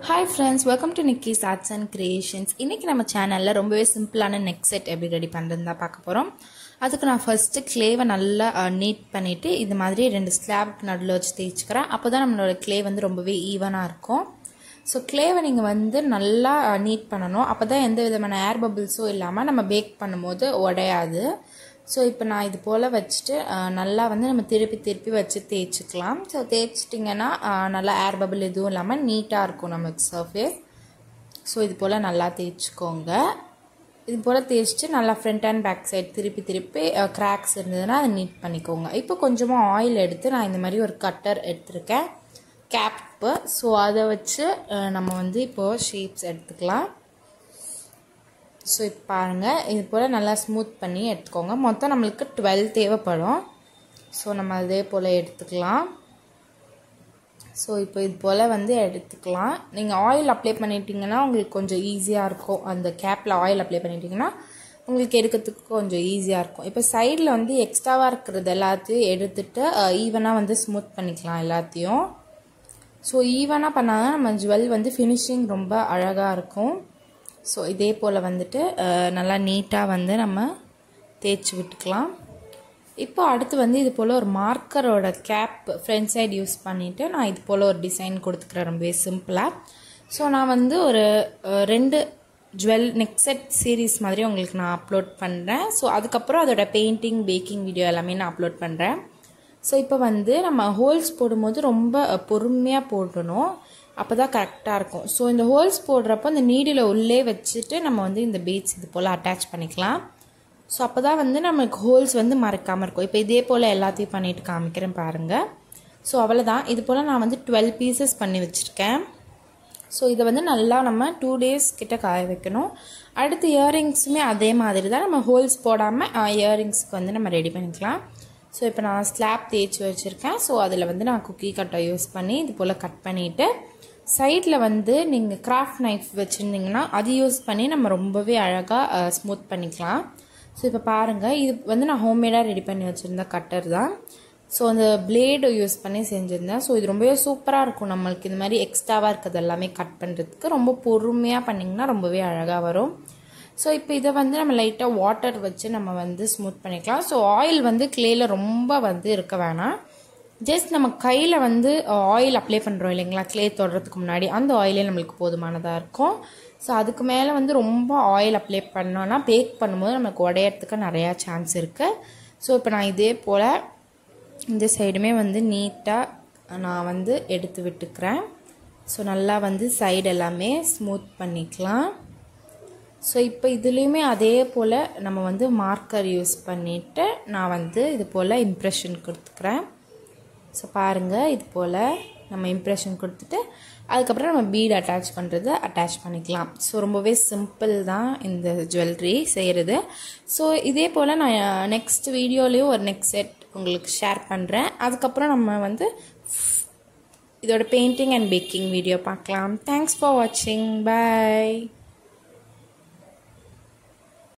hi friends welcome to Nikki's arts and creations இன்றைக்கி நம்ம சேனலில் ரொம்பவே சிம்பிளான நெக் செட் எப்படி ரெடி பண்ணுறதுன்னு தான் பார்க்க போகிறோம் அதுக்கு நான் ஃபஸ்ட்டு க்ளேவை நல்லா நீட் பண்ணிவிட்டு இது மாதிரி ரெண்டு ஸ்லாப்க்கு நடுவில் வச்சு தேய்ச்சிக்கிறேன் அப்போ தான் நம்மளோட க்ளே வந்து ரொம்பவே ஈவனாக இருக்கும் ஸோ க்ளேவை நீங்கள் வந்து நல்லா நீட் பண்ணணும் அப்போ தான் எந்த விதமான ஏர் பபிள்ஸும் இல்லாமல் நம்ம பேக் பண்ணும்போது உடையாது ஸோ இப்போ நான் இது போல் வச்சுட்டு நல்லா வந்து நம்ம திருப்பி திருப்பி வச்சு தேய்ச்சிக்கலாம் ஸோ தேய்ச்சிட்டிங்கன்னா நல்லா ஏர் பபிள் எதுவும் இல்லாமல் நீட்டாக இருக்கும் நமக்கு சர்ஃபேஸ் ஸோ இது போல் நல்லா தேய்ச்சிக்கோங்க இது போல் தேய்ச்சிட்டு நல்லா ஃப்ரண்ட் அண்ட் பேக் சைடு திருப்பி திருப்பி கிராக்ஸ் இருந்ததுன்னா அதை நீட் பண்ணிக்கோங்க இப்போ கொஞ்சமாக ஆயில் எடுத்து நான் இந்த மாதிரி ஒரு கட்டர் எடுத்திருக்கேன் கேப்பு ஸோ அதை வச்சு நம்ம வந்து இப்போது ஷேப்ஸ் எடுத்துக்கலாம் ஸோ இப்போ பாருங்கள் இது போல் நல்லா ஸ்மூத் பண்ணி எடுத்துக்கோங்க மொத்தம் நம்மளுக்கு டுவெல் தேவைப்படும் ஸோ நம்ம அதே போல் எடுத்துக்கலாம் ஸோ இப்போ இது போல் வந்து எடுத்துக்கலாம் நீங்கள் ஆயில் அப்ளை பண்ணிட்டீங்கன்னா உங்களுக்கு கொஞ்சம் ஈஸியாக இருக்கும் அந்த கேப்பில் ஆயில் அப்ளை பண்ணிட்டீங்கன்னா உங்களுக்கு எடுக்கிறதுக்கு கொஞ்சம் ஈஸியாக இருக்கும் இப்போ சைடில் வந்து எக்ஸ்ட்ராவாக இருக்கிறது எல்லாத்தையும் எடுத்துகிட்டு ஈவனாக வந்து ஸ்மூத் பண்ணிக்கலாம் எல்லாத்தையும் ஸோ ஈவனாக பண்ணால் தான் நம்ம ஜுவல் வந்து ஃபினிஷிங் ரொம்ப அழகாக இருக்கும் ஸோ இதே போல் வந்துட்டு நல்லா நீட்டாக வந்து நம்ம தேய்ச்சி விட்டுக்கலாம் இப்போ அடுத்து வந்து இது போல் ஒரு மார்க்கரோட கேப் ஃப்ரண்ட் சைடு யூஸ் பண்ணிவிட்டு நான் இது போல் ஒரு டிசைன் கொடுத்துக்கிறேன் ரொம்பவே சிம்பிளாக ஸோ நான் வந்து ஒரு ரெண்டு ஜுவல் நெக் செட் சீரீஸ் மாதிரி உங்களுக்கு நான் அப்லோட் பண்ணுறேன் ஸோ அதுக்கப்புறம் அதோட பெயிண்டிங் பேக்கிங் வீடியோ எல்லாமே நான் அப்லோட் பண்ணுறேன் ஸோ இப்போ வந்து நம்ம ஹோல்ஸ் போடும்போது ரொம்ப பொறுமையாக போடணும் அப்போ தான் கரெக்டாக இருக்கும் ஸோ இந்த ஹோல்ஸ் போடுறப்போ இந்த நீடில் உள்ளே வச்சுட்டு நம்ம வந்து இந்த பீட்ஸ் இது போல் அட்டாச் பண்ணிக்கலாம் ஸோ அப்போ தான் வந்து நமக்கு ஹோல்ஸ் வந்து மறக்காமல் இருக்கும் இப்போ இதே போல் எல்லாத்தையும் பண்ணிட்டு காமிக்கிறேன் பாருங்கள் ஸோ அவ்வளோதான் இது போல் நான் வந்து டுவெல் பீசஸ் பண்ணி வச்சுருக்கேன் ஸோ இதை வந்து நல்லா நம்ம டூ டேஸ் கிட்ட காய வைக்கணும் அடுத்து இயரிங்ஸுமே அதே மாதிரி தான் நம்ம ஹோல்ஸ் போடாமல் இயரிங்ஸ்க்கு வந்து நம்ம ரெடி பண்ணிக்கலாம் ஸோ இப்போ நான் ஸ்லாப் தேய்ச்சி வச்சுருக்கேன் ஸோ அதில் வந்து நான் குக்கி கட்டை யூஸ் பண்ணி இது போல் கட் பண்ணிவிட்டு சைடில் வந்து நீங்கள் கிராஃப்ட் நைஃப் வச்சுருந்தீங்கன்னா அது யூஸ் பண்ணி நம்ம ரொம்பவே அழகாக ஸ்மூத் பண்ணிக்கலாம் ஸோ இப்போ பாருங்கள் இது வந்து நான் ஹோம்மேடாக ரெடி பண்ணி வச்சுருந்த கட்டர் தான் ஸோ அந்த பிளேடு யூஸ் பண்ணி செஞ்சுருந்தேன் ஸோ இது ரொம்பவே சூப்பராக இருக்கும் நம்மளுக்கு இந்த மாதிரி எக்ஸ்ட்ராவாக இருக்கிறது எல்லாமே கட் பண்ணுறதுக்கு ரொம்ப பொறுமையாக பண்ணிங்கன்னா ரொம்பவே அழகாக வரும் ஸோ இப்போ இதை வந்து நம்ம லைட்டாக வாட்டர் வச்சு நம்ம வந்து ஸ்மூத் பண்ணிக்கலாம் ஸோ ஆயில் வந்து கிளேயில் ரொம்ப வந்து இருக்க வேணாம் ஜஸ்ட் நம்ம கையில் வந்து ஆயில் அப்ளை பண்ணுறோம் இல்லைங்களா க்ளே தொடுறதுக்கு முன்னாடி அந்த ஆயிலே நம்மளுக்கு போதுமானதாக இருக்கும் ஸோ அதுக்கு மேலே வந்து ரொம்ப ஆயில் அப்ளை பண்ணோன்னா பேக் பண்ணும்போது நமக்கு உடையறதுக்கு நிறையா சான்ஸ் இருக்குது ஸோ இப்போ நான் இதே போல் இந்த சைடுமே வந்து நீட்டாக நான் வந்து எடுத்து விட்டுக்கிறேன் ஸோ நல்லா வந்து சைடு எல்லாமே ஸ்மூத் பண்ணிக்கலாம் ஸோ இப்போ இதுலேயுமே அதே போல் நம்ம வந்து மார்க்கர் யூஸ் பண்ணிவிட்டு நான் வந்து இது போல் இம்ப்ரெஷன் கொடுத்துக்கிறேன் ஸோ பாருங்கள் இது போல் நம்ம இம்ப்ரெஷன் கொடுத்துட்டு அதுக்கப்புறம் நம்ம பீட் அட்டாச் பண்ணுறது அட்டாச் பண்ணிக்கலாம் ஸோ ரொம்பவே சிம்பிள் தான் இந்த ஜுவல்லரி செய்கிறது ஸோ இதே போல் நான் நெக்ஸ்ட் வீடியோலேயும் ஒரு நெக்ஸ்ட் செட் உங்களுக்கு ஷேர் பண்ணுறேன் அதுக்கப்புறம் நம்ம வந்து இதோட பெயிண்டிங் அண்ட் பேக்கிங் வீடியோ பார்க்கலாம் தேங்க்ஸ் ஃபார் வாட்சிங் பாய்